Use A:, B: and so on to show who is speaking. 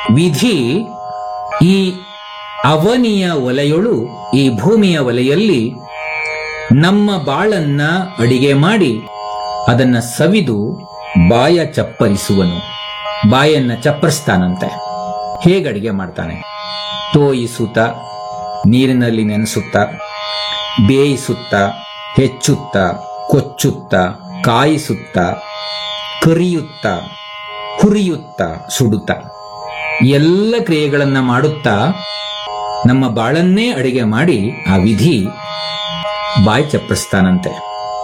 A: ವಿಧಿ ಈ ಅವನಿಯ ಒಲೆಯೊಳು ಈ ಭೂಮಿಯ ಒಲೆಯಲ್ಲಿ ನಮ್ಮ ಬಾಳನ್ನ ಅಡಿಗೆ ಮಾಡಿ ಅದನ್ನ ಸವಿದು ಬಾಯ ಚಪ್ಪರಿಸುವನು ಬಾಯನ್ನ ಚಪ್ಪರಿಸ್ತಾನಂತೆ ಹೇಗೆ ಅಡಿಗೆ ಮಾಡ್ತಾನೆ ತೋಯಿಸುತ್ತ ನೀರಿನಲ್ಲಿ ನೆನೆಸುತ್ತಾ ಬೇಯಿಸುತ್ತ ಹೆಚ್ಚುತ್ತ ಕೊಚ್ಚುತ್ತ ಕಾಯಿಸುತ್ತ ಕರಿಯುತ್ತ ಹುರಿಯುತ್ತ ಸುಡುತ್ತ ಎಲ್ಲ ಕ್ರಿಯೆಗಳನ್ನ ಮಾಡುತ್ತಾ ನಮ್ಮ ಬಾಳನ್ನೇ ಅಡಿಗೆ ಮಾಡಿ ಆ ವಿಧಿ ಬಾಯಿ ಚಪ್ಪರಿಸ್ತಾನಂತೆ